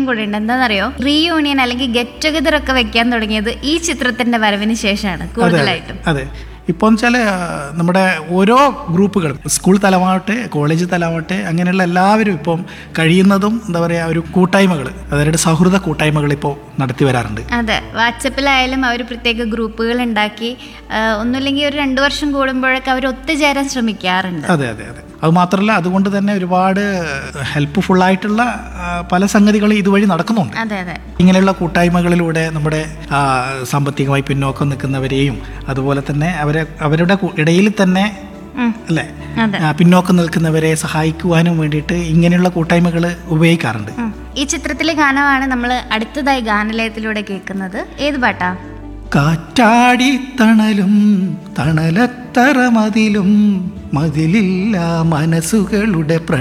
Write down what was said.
കാര്യം കൂടെ ഉണ്ട് എന്താണെന്നറിയോ റീയൂണിയൻ അല്ലെങ്കിൽ ഗെറ്റ് ടുഗദർ ഒക്കെ വെക്കാൻ തുടങ്ങിയത് ഈ ചിത്രത്തിന്റെ വരവിന് ശേഷമാണ് കൂടുതലായിട്ടും അതെ ഇപ്പോൾ വെച്ചാൽ നമ്മുടെ ഓരോ ഗ്രൂപ്പുകളും സ്കൂൾ തലമാവട്ടെ കോളേജ് തലമാവട്ടെ അങ്ങനെയുള്ള എല്ലാവരും ഇപ്പം കഴിയുന്നതും എന്താ പറയുക ഒരു കൂട്ടായ്മകൾ അതായത് സൗഹൃദ കൂട്ടായ്മകൾ ഇപ്പോൾ നടത്തി വരാറുണ്ട് അതെ വാട്സപ്പിലായാലും അവർ പ്രത്യേക ഗ്രൂപ്പുകൾ ഉണ്ടാക്കി ആ, ഒന്നുമില്ലെങ്കിൽ ഒരു രണ്ടു വർഷം കൂടുമ്പോഴൊക്കെ അവർ ഒത്തുചേരാൻ ശ്രമിക്കാറുണ്ട് അതെ അതെ അതെ അത് മാത്രമല്ല അതുകൊണ്ട് തന്നെ ഒരുപാട് ഹെൽപ്ഫുള്ളായിട്ടുള്ള പല സംഗതികളും ഇതുവഴി നടക്കുന്നുണ്ട് അതെ അതെ ഇങ്ങനെയുള്ള കൂട്ടായ്മകളിലൂടെ നമ്മുടെ ആ, സാമ്പത്തികമായി പിന്നോക്കം നിൽക്കുന്നവരെയും അതുപോലെ തന്നെ അവരെ അവരുടെ കു- ഇടയിൽ തന്നെ ഉം. അല്ലേ അതെ. ആ, പിന്നോക്കം നിൽക്കുന്നവരെ സഹായിക്കുവാനും വേണ്ടിയിട്ട് ഇങ്ങനെയുള്ള കൂട്ടായ്മകൾ ഉപയോഗിക്കാറുണ്ട് ഉം. ഈ ചിത്രത്തിലെ ഗാനമാണ് നമ്മൾ അടുത്തതായി ഗാനലയത്തിലൂടെ കേൾക്കുന്നത് ഏത് പാട്ടാ കാറ്റാടി തണലും തണലത്തറ മതിലും മതിലില്ല മനസ്സുകളുടെ പ്ര